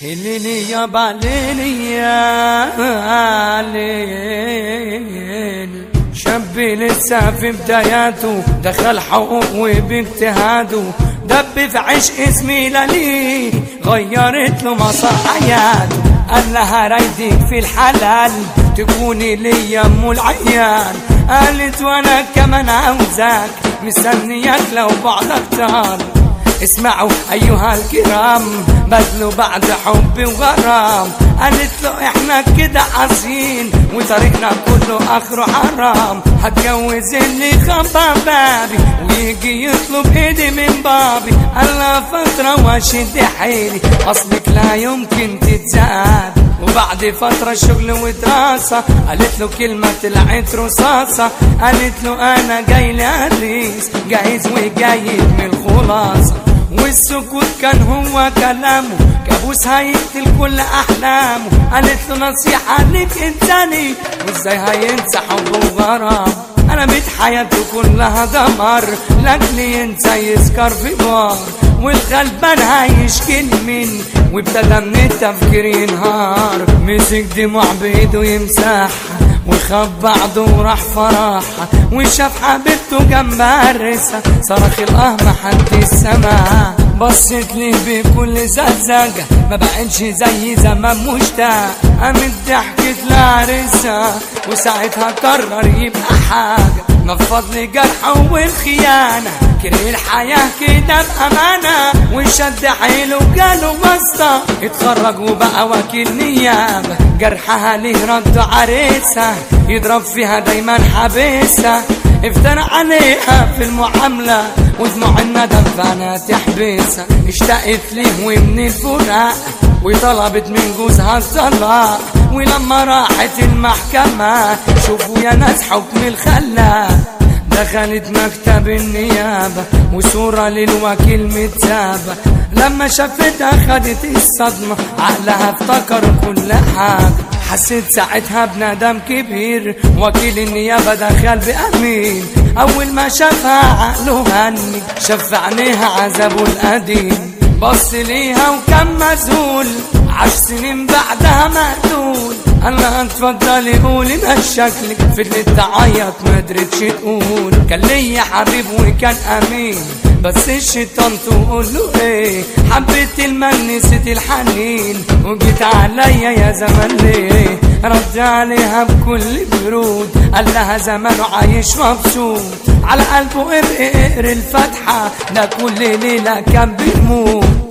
هليلي يا باليلي يا ليل شاب لسه في بداياته دخل حقوق وباجتهاده دب في عشق اسمي للي غيرت له مسار حياته قال لها رايدك في الحلال تكوني لي ام العيال قالت وانا كمان عاوزاك مستنياك لو بعدك طال اسمعوا ايها الكرام بذلوا بعد حب وغرام قالت له احنا كده عاصين وطريقنا كله اخره حرام هتجوز اللي خبى بابي ويجي يطلب ايدي من بابي الله فترة واشد حيلي اصلك لا يمكن تتزاد وبعد فترة شغل ودراسة قالت له كلمة طلعت رصاصة قالت له انا جاي لأريس جاهز وجايب من الخلاصة والسكوت كان هو كلامه كابوس هيقتل كل احلامه قالت له نصيحة ليك انساني وازاي هينسى حبه وغرام انا بيت حياته كلها دمر لاجل ينسى يسكر في بار والغلبان هيشكي مني وابتدى من التفكير ينهار مسك دموع بايده يمسحها وخاب بعضه وراح فرحها وشاف حبيبته جنبها الرسا صرخ الاه ما حد السما بصت ليه بكل زلزجة ما بقتش زي زمان مشتاق قامت ضحكت لعرسها وساعتها قرر يبقى حاجة نفض لي جرحه والخيانة كره الحياة كده بأمانة وشد حيله وجاله واسطة اتخرج وبقى وكيل نيابة جرحها ليه رد عريسة يضرب فيها دايما حبيسة افترى عليها في المعاملة ودموع الندم فانا تحبسها اشتقت ليه ومن الفراق وطلبت من جوزها الطلاق ولما راحت المحكمة شوفوا يا ناس حكم الخلاق دخلت مكتب النيابة وصورة للوكيل متسابة لما شافتها خدت الصدمة عقلها افتكر كل حاجة حسيت ساعتها بندم كبير وكيل النيابة دخل بأمين أول ما شافها عقله هني شاف عينيها عذابه القديم بص ليها وكان مذهول عش سنين بعدها مقتول انا اتفضلي قولي ما شكلك فضلت تعيط ما قدرتش تقول كان ليا حبيب وكان امين بس الشيطان تقول له ايه حبيت المن نسيت الحنين وجيت عليا يا زمان ليه رد عليها بكل برود قال لها زمانه عايش مبسوط على قلبه ابقى اقري الفاتحة ده كل ليلة كان بيموت